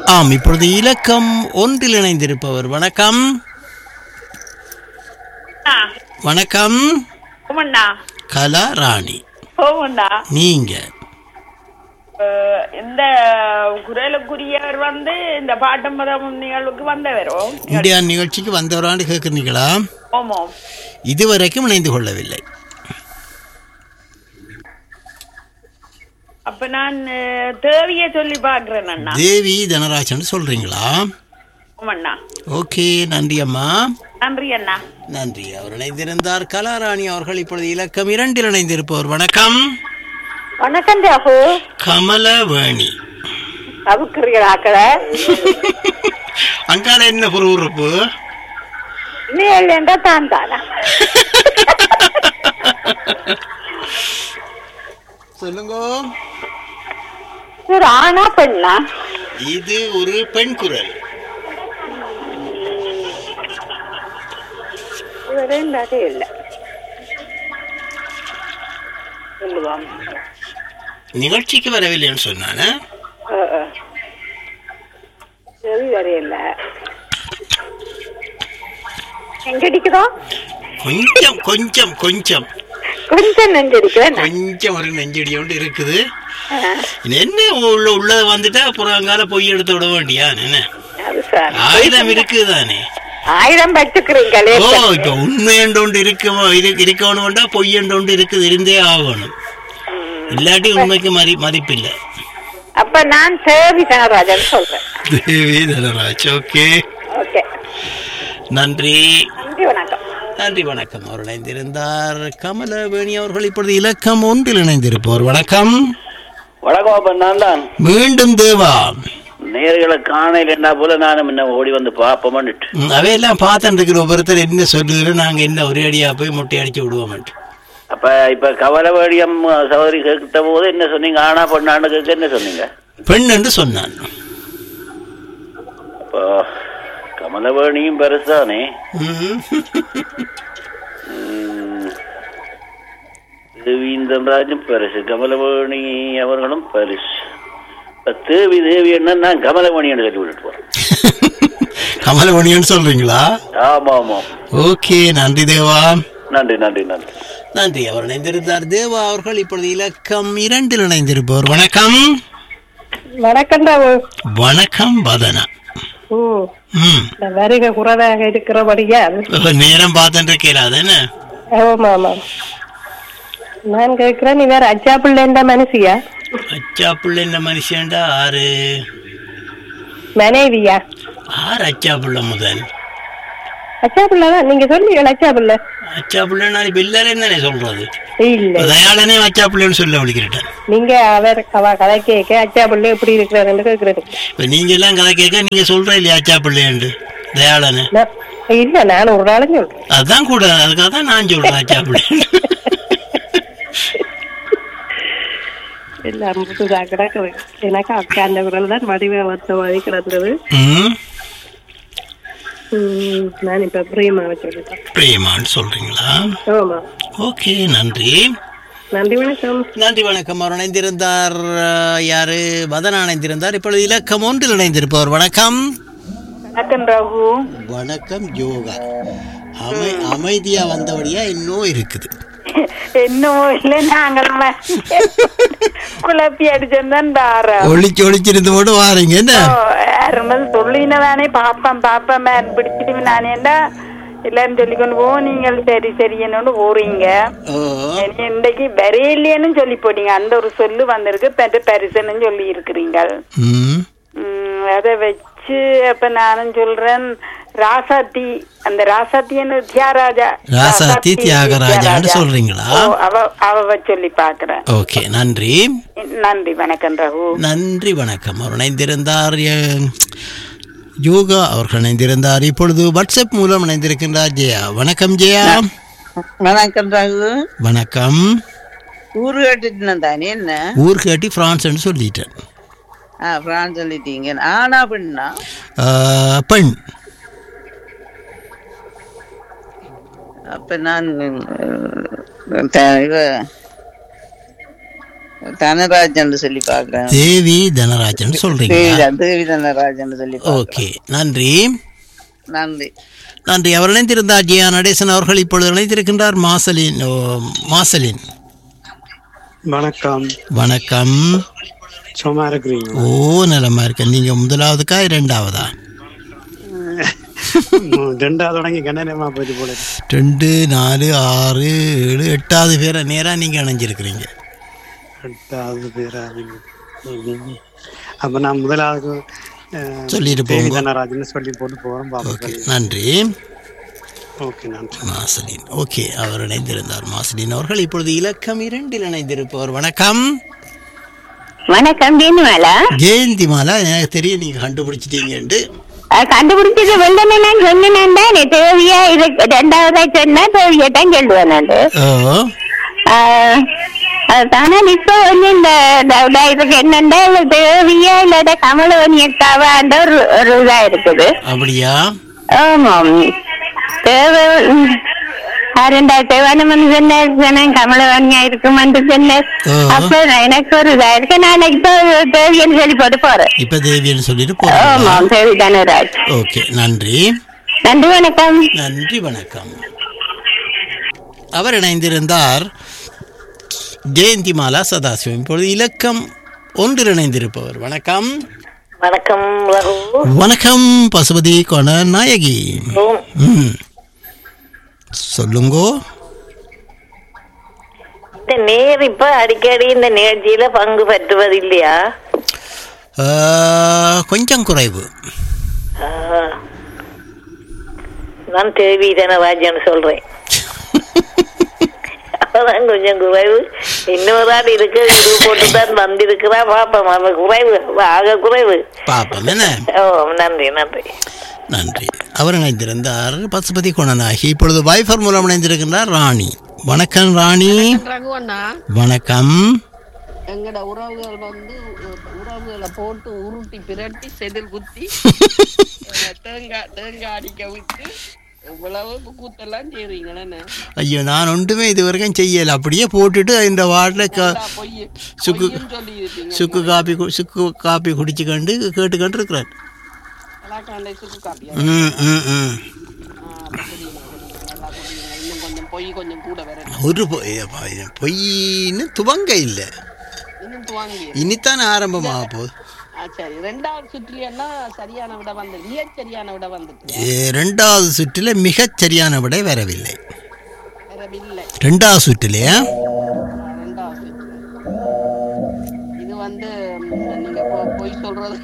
ஆம் இப்பொழுது இலக்கம் ஒன்றில் இணைந்திருப்பவர் வணக்கம் வணக்கம் ஓமண்ணா கலா ராணி ஓமண்ணா நீங்க அஹ் இந்த குரலுக்குரியவர் வந்து இந்த பாட்டம்பதம் நிகழ்வுக்கு வந்தவரோ இந்தியா நிகழ்ச்சிக்கு வந்தவரான்னு கேட்குறீங்களா ஓமோம் இதுவரைக்கும் இணைந்து கொள்ளவில்லை அப்ப நான் அஹ், தேவிய சொல்லி பாக்குறேன் அண்ணா தேவி தனராஜன் சொல்றீங்களா ஓமண்ணா ஓகே நன்றி அம்மா நன்றி அண்ணா நன்றி அவர் இணைந்திருந்தார் கலாராணி அவர்கள் இப்பொழுது இலக்கம் இரண்டில் இணைந்திருப்பவர் வணக்கம் வணக்கம் ராகு கமலவேணி அவுக்குறீங்களாக்கட அங்கால என்ன பொறுப்பு நீ இல்லைன்றா தான் தானா சொல்லுங்க ஒரு ஆணா பெண்ணா இது ஒரு பெண் குரல் இவரே நிறைய இல்லை சொல்லுவாங்க நிகழ்ச்சிக்கு வரவில்லைன்னு சொன்னானே அஹ், அஹ். சரி வரையில எங்க அடிக்குதோ கொஞ்சம் கொஞ்சம் கொஞ்சம் கொஞ்சம் நெஞ்சடிக்குதேன் கொஞ்சம் ஒரு நெஞ்சடியோண்டு இருக்குது என்ன உள்ள உள்ள வந்துட்டா அப்புறம் அங்கால பொய் எடுத்து விட வேண்டியா என்ன அது சார் ஆயுதம் இருக்குதானே ஆயிரம் வச்சுக்கிறீங்களே ஓ இப்ப உண்மை ஒன்று இருக்கு இருக்கணும்டா பொய் ஒன்று இருக்குது இருந்தே ஆகணும் இல்லாட்டி உண்மைக்கு மதி மதிப்பில்லை அப்ப நான் சேவி தனராஜன் சொல்றேன் தேவி தனராஜ் ஓகே ஓகே நன்றி நன்றி வணக்கம் நன்றி வணக்கம் அவர் இணைந்திருந்தார் கமலவேணி அவர்கள் இப்பொழுது இலக்கம் ஒன்றில் இணைந்திருப்பவர் வணக்கம் வணக்கம் அப்ப நான் தான் மீண்டும் தேவா நேர்களை காணையிலண்டா போல நானும் என்ன ஓடி வந்து பாப்போம்னுட்டு ம், அவையெல்லாம் பார்த்துட்டு இருக்கிற ஒவ்வொருத்தர் என்ன சொல்லுகிறோம் நாங்க என்ன ஒரே அடியா போய் முட்டை அடிச்சு விடுவோம் அப்ப இப்ப கவலவாடியம் சகோதரி கேட்ட போது என்ன சொன்னீங்க ஆனா பொண்ணாண்டு கேட்க என்ன சொன்னீங்க பெண் என்று சொன்னான் இப்போ கமலவேணியும் பெருசானே ம். தேவீந்திரராஜும் பெருசு கமலவேணி அவர்களும் பெருசு இப்ப தேவி தேவி என்ன நான் கமலவேணின்னு சொல்லி விட்டுட்டு போறேன் கமலவேணின்னு சொல்றீங்களா ஆமா ஆமா ஓகே நன்றி தேவா நன்றி நன்றி நன்றி நன்றி அவர் இணைந்திருந்தார் தேவா அவர்கள் இப்பொழுது இலக்கம் இரண்டில் இணைந்திருப்பவர் வணக்கம் வணக்கம் ராவு வணக்கம் வதனா ம் ம் இந்த வருக குறைவாக இருக்கிறபடியா நேரம் பார்த்துட்டு இருக்கீங்களா என்ன ஆமா ஆமா நான் கேட்கிறேன் நீ வேற அச்சா பிள்ளைன்ற மனுஷியா அச்சா பிள்ளை என்ன மனுஷன்டா ஆறு மனைவியா ஆறு அச்சா பிள்ளை முதல் அச்சா பிள்ளை தான் நீங்க சொல்லுவீங்க அச்சா பிள்ளை அச்சா பிள்ளைன்னா இப்ப எல்லாரையும் தானே சொல்றது இல்ல இப்ப தயாளனே அச்சா பிள்ளைன்னு சொல்ல விളിக்கிறேன் நீங்க அவர் அவ கதை கேட்க அச்சா பிள்ளை எப்படி இருக்கிறாருன்னு கேட்கறது இப்ப நீங்க எல்லாம் கதை கேட்க நீங்க சொல்ற இல்லையா அச்சா பிள்ளைண்டு தயாளனு நான்- இல்ல நான் ஒரு நாளும் சொல்றேன் அதான் கூட அதுக்காக தான் நான் சொல்றேன் அச்சா பிள்ளை எல்லாம் புதுசா கிடக்குது எனக்கு அக்கா அந்த குரல் தான் வடிவ வத்த மாதிரி கிடந்தது ம் ம், நான் இப்ப பிரியமாவை சொல்லிட்டேன் பிரேமான்னு சொல்றீங்களா ஆமா ஓகே நன்றி நன்றி வணக்கம் நன்றி வணக்கம் அவர் இணைந்திருந்தார் அஹ், யாரு வதனா இணைந்திருந்தார் இப்பொழுது இலக்கம் ஒன்றில் இணைந்திருப்பவர் வணக்கம் வணக்கம் ரகு வணக்கம் யோகா அமை அமைதியா வந்தபடியா இன்னும் இருக்குது என்னவோ இல்ல நாங்கள் குழப்பி அடிச்சேன் தார ஒளிச்சு ஒளிச்சிருந்து மட்டும் வாரீங்க என்ன யாருமே சொல்லினதானே பாப்பேன் பாப்பேன் மேன் பிடிச்சிட்டு நானேண்டா எல்லாரும் சொல்லிக்கொண்டு போ நீங்கள் சரி சரி என்னன்னு போறீங்க ஓ இனி இன்றைக்கு வரையிலேன்னு சொல்லி போட்டீங்க அந்த ஒரு சொல்லு வந்திருக்கு பெற்ற பரிசுன்னு சொல்லி இருக்கிறீங்க ம் உம், அதை வச்சு அப்ப நானும் சொல்றேன் ராசாத்தி அந்த ராசாத்தின்னு தியாகராஜா ராசாத்தி தியாகராஜான்னு தியாகராஜா. சொல்றீங்களா ஓ, அவ அவ சொல்லி பாக்குறேன் ஓகே நன்றி நன்றி வணக்கம் ரகு நன்றி வணக்கம் அவர் இணைந்திருந்தார் எ- யோகா அவர்கள் இணைந்திருந்தார் இப்பொழுது வாட்ஸ்அப் மூலம் இணைந்திருக்கின்றார் ஜெயா வணக்கம் ஜெயா வணக்கம் ரகு வணக்கம் ஊரு கட்டிட்டு தானே என்ன ஊர் கேட்டி பிரான்ஸ்னு சொல்லிட்டேன் ஆ பிரான்ஸ் சொல்லிட்டீங்க ஆனா பெண்ணா ஆஹ், பெண் அப்ப நான் அஹ், த- இவ தனராஜன் சொல்லி பாக்குறேன் தேவி தனராஜன் சொல்றீங்க தேவி தனராஜன் சொல்லி பாக்குறேன். ஓகே நன்றி நன்றி நன்றி அவர் இணைந்திருந்தார் ஜியா நடேசன் அவர்கள் இப்பொழுது இணைந்திருக்கின்றார் மாசலின் ஓ, மாசலின் வணக்கம் வணக்கம் சும்மா இருக்கிறீங்க ஓ நலமா இருக்கேன் நீங்க முதலாவதுக்கா இரண்டாவதா ம், ரெண்டாவது தொடங்கி கண்ணனமா போச்சு போல இருக்கு. ரெண்டு நாலு ஆறு ஏழு எட்டாவது பேரை நேரா நீங்க இணைஞ்சிருக்கிறீங்க ரெண்டாவது பேரா ம். அப்ப நான் முதலாவது அஹ், சொல்லிட்டு தேவி போங்க தனராஜன் சொல்லி போட்டு போறோம் ஓகே பாப்போம் நன்றி ஓகே நன்றி மாசலின் ஓகே அவர் இணைந்திருந்தார் மாசலின் அவர்கள் இப்பொழுது இலக்கம் இரண்டில் இணைந்திருப்பவர் வணக்கம் வணக்கம் வேணுமாலா ஜெயந்தி மாலா எனக்கு தெரியும் நீங்க கண்டுபிடிச்சிட்டீங்கன்ட்டு கண்டுபிடிச்சது வெள்ளமே நான் சொன்னேன்டா நீ தேவையா இது ரெண்டாவதா சொன்னா தேவையா தான் சொல்லுவேன் ஓ தானே இப்ப வந்து இந்த டவுட் இதுக்கு என்னண்டா இல்ல தேவையா இல்லாத கமலவனியக்காவான்ற ஒரு ஒரு இதா இருக்குது அப்படியா ஆமாம் தேவை ம், ஆரண்டா தேவானமன் சொன்னார் சொன்னேன் கமலவனியா இருக்குமென்று சொன்னார் ஆ. அப்ப நான் எனக்கு ஒரு இதா இருக்கு நான் இப்போ தேவியன்னு சொல்லி போட்டு போறேன் இப்ப தேவின்னு சொல்லிட்டு போறோம் ஆமாம் தேவி தனராஜ் ஓகே நன்றி நன்றி வணக்கம் நன்றி வணக்கம் அவர் இணைந்திருந்தார் ஜெயந்தி மாலா சதாசிவம் இப்பொழுது இலக்கம் ஒன்றில் இணைந்திருப்பவர் வணக்கம் வணக்கம் ரகு வணக்கம் பசுபதி கொண நாயகி ம் சொல்லுங்கோ இந்த நேர் இப்ப அடிக்கடி இந்த நிகழ்ச்சியில பங்கு பெற்றுவது இல்லையா ஆ, கொஞ்சம் குறைவு ஆ. நான் தேவி தனராஜன் சொல்றேன் அதான் கொஞ்சம் குறைவு இன்னொரு ஆள் இருக்கு இது போட்டுதான் வந்திருக்கிறா பாப்போம் அவ குறைவு அவ ஆக குறைவு பாப்போம் என்ன ஓ நன்றி நன்றி நன்றி அவர் இணைந்திருந்தார் பசுபதி குணநாயகி இப்பொழுது வைஃபர் மூலம் இணைந்திருக்கின்றார் ராணி வணக்கம் ராணி ரகுவண்ணா வணக்கம் எங்கட உறவுகள் வந்து உ- உறவுகளை போட்டு உருட்டி பிரட்டி செதில் குத்தி அஹ், தேங்காய் தேங்காய் அடிக்க விட்டு இவ்வளவு கூத்தெல்லாம் செய்றீங்களே ஐயோ நான் ஒன்றுமே இது வரைக்கும் செய்யலை அப்படியே போட்டுட்டு இந்த வாட்டில் க பொய் சுக்கு சொல்லி இருப்பீங்க சுக்கு காப்பி கு- சுக்கு காப்பி குடிச்சுக்கண்டு கேட்டுக்கண்டு இருக்கிறேன் கலாக்காண்டை சுக்கு காப்பியா ம் ம் ம் இன்னும் கொஞ்சம் பொய் கொஞ்சம் கூட வேற ஒரு பொய் பொய்ன்னு துவங்க இல்லை இன்னும் துவாங்கி இனித்தான் ஆரம்பமாக போகுது ஆ சரி ரெண்டாவது சுற்றுலன்னா சரியான விட வந்து மிகச் சரியான விட வந்துட்டு ஏ, ரெண்டாவது சுற்றில் மிகச் சரியான விடை வரவில்லை வேற இல்லை ரெண்டாவது சுற்றிலையா ரெண்டாவது சுற்று இது வந்து ம், நீங்க பொ- பொய் சொல்றது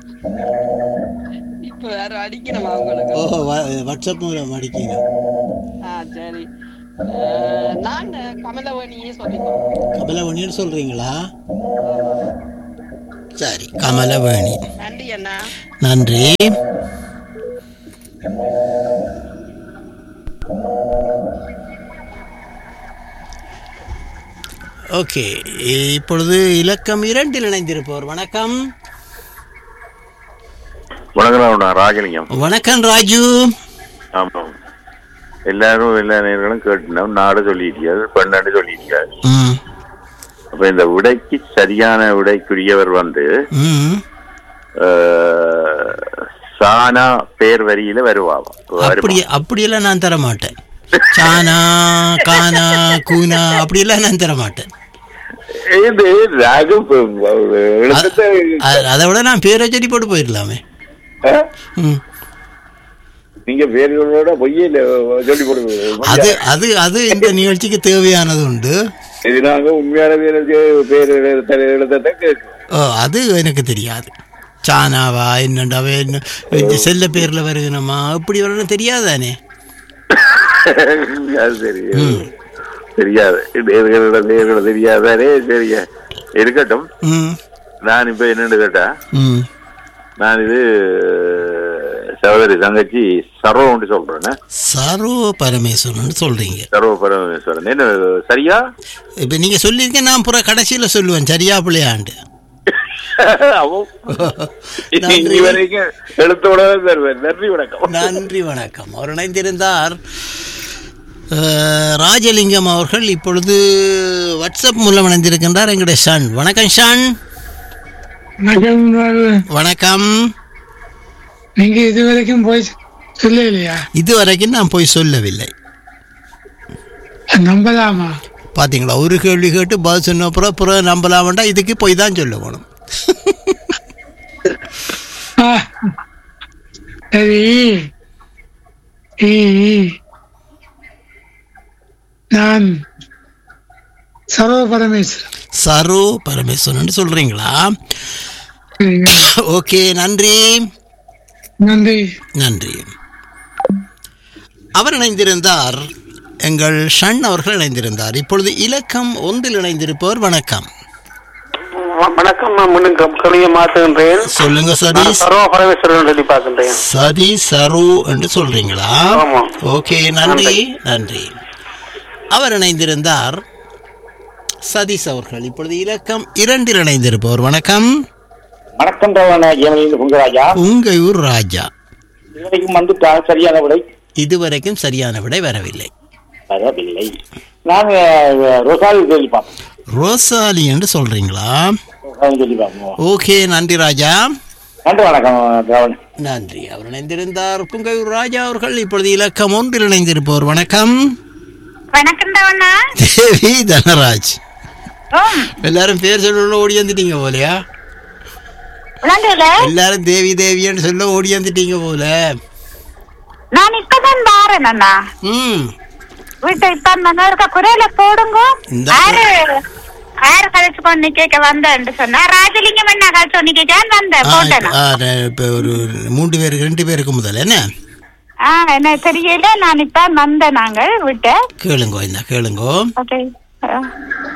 இப்ப வேற அடிக்கணுமா உங்களுக்கு ஓ வாட்ஸ்அப் மூலம் அடிக்கணும் ஆ சரி அஹ், நான் கமலவணியே சொல்லிக்கோம் கமலவணின்னு சொல்கிறீங்களா சரி கமலவேணி நன்றி அண்ணா நன்றி ஓகே இப்பொழுது இலக்கம் இரண்டில் இணைந்திருப்பவர் வணக்கம் வணக்கம் நான் ராஜலிங்கம் வணக்கம் ராஜு ஆமாம் எல்லாரும் எல்லா நேர்களும் கேட்டோம் நாடு சொல்லியிருக்காரு பன்னெண்டு சொல்லியிருக்காரு ம் அப்ப இந்த விடைக்கு சரியான விடைக்குரியவர் வந்து ம் அஹ், சானா பேர் வரியில வருவாங்க அப்படி அப்படியெல்லாம் நான் தர மாட்டேன் சானா கானா கூனா அப்படியெல்லாம் நான் தர மாட்டேன் இது ராகு எழுத்தத்தை அ- அதை விட நான் பேரை சொல்லி போட்டு போயிடலாமே அஹ், ம் நீங்க பேர்களோட பொய்யில சொல்லி கொடுங்க அது அது அது இந்த நிகழ்ச்சிக்கு தேவையானது உண்டு இது நாங்க உண்மையான பேர் பேர் எழுத்த- எழுத்தத்தை கேட்கும் ஓ அது எனக்கு தெரியாது சானாவா என்னண்டாவே என்ன இந்த செல்ல பேர்ல வருகணுமா அப்படி வரணும் தெரியாதானே அது சரி தெரியாது நேர்களோட நேர்களோட தெரியாதானே சரியா இருக்கட்டும் ம் நான் இப்ப என்னன்னு கேட்டா ம் நான் இது சகோதரி தங்கச்சி சர்வம்னு சொல்றேன் சர்வ பரமேஸ்வரன் சொல்றீங்க சர்வ பரமேஸ்வரன் என்ன சரியா இப்போ நீங்க சொல்லியிருக்கேன் நான் புற கடைசியில் சொல்லுவேன் சரியா பிள்ளையாண்டு அவன் நன்றி. இனி வரைக்கும் எழுத்தோட தருவேன் நன்றி வணக்கம் நன்றி வணக்கம் அவர் இணைந்திருந்தார் அஹ், ராஜலிங்கம் அவர்கள் இப்பொழுது வாட்ஸ்அப் மூலம் இணைந்திருக்கின்றார் எங்களுடைய ஷான் வணக்கம் ஷான் வணக்கம் வணக்கம் நீங்க இது வரைக்கும் போய் சொல்லலையா இதுவரைக்கும் நான் போய் சொல்லவில்லை நம்பலாமா பார்த்தீங்களா ஒரு கேள்வி கேட்டு பதில் சொன்ன அப்புறம் அப்புறம் நம்பலாமண்டா இதுக்கு போய் தான் சொல்ல வேணும் ஆ, சரி ஈ, நான் சர்வ பரமேஸ்வரன் சரு பரமேஸ்வரன் சொல்றீங்களா ஓகே நன்றி நன்றி நன்றி அவர் இணைந்திருந்தார் எங்கள் ஷண் அவர்கள் இணைந்திருந்தார் இப்பொழுது இலக்கம் ஒன்றில் இணைந்திருப்பவர் வணக்கம் வ- வணக்கம் நான் முன்னும் கலியை மாற்றுகின்றேன் சொல்லுங்க சதீஷ் நான் சர்வ பரமேஸ்வரன் சொல்லி பார்க்கின்றேன் சதி சரு என்று சொல்றீங்களா ஆமா. ஓகே நன்றி நன்றி அவர் இணைந்திருந்தார் சதீஷ் அவர்கள் இப்பொழுது இலக்கம் இரண்டில் இணைந்திருப்பவர் வணக்கம் வணக்கம் ஜெயமலிங்க புங்கராஜா உங்க ஊர் ராஜா இதுவரைக்கும் வந்துட்டால் சரியான விடை இதுவரைக்கும் சரியான விடை வரவில்லை வரவில்லை நான் ரொசாலி சொல்லி பார்ப்போம் ரோசாலி என்று சொல்றீங்களா ரொசாலி சொல்லி பார்ப்போம் ஓகே நன்றி ராஜா நன்றி வணக்கம் திராவணன் நன்றி அவர் இணைந்திருந்தார் புங்கையூர் ராஜா அவர்கள் இப்பொழுது இலக்கம் ஒன்றில் இணைந்திருப்பவர் வணக்கம் வணக்கம் தவண்ணா தேவி தனராஜ் எல்லாரும் பேர் சொல்ல ஓடி வந்துட்டீங்க போலயா விளாண்டுல எல்லாரும் தேவி தேவின்னு சொல்ல ஓடி வந்துட்டீங்க போல நான் இப்பதான் பாறேன் அண்ணா ம் வீட்டை இப்ப அந்த இருக்க குறையில போடுங்க இந்த ஆறு ஆறு கழிச்சு கொண்டு கேட்க வந்தேன்னு சொன்னா ராஜலிங்கம் என்ன கழிச்சு கொண்டு கேட்க வந்தேன் போட்டேன் ஆ, நான் இப்ப ஒரு மூன்று பேருக்கு ரெண்டு பேருக்கு முதல்ல என்ன ஆ என்ன தெரியல நான் இப்ப வந்தேன் நாங்கள் விட்டு கேளுங்கோ இந்த கேளுங்கோ ஓகே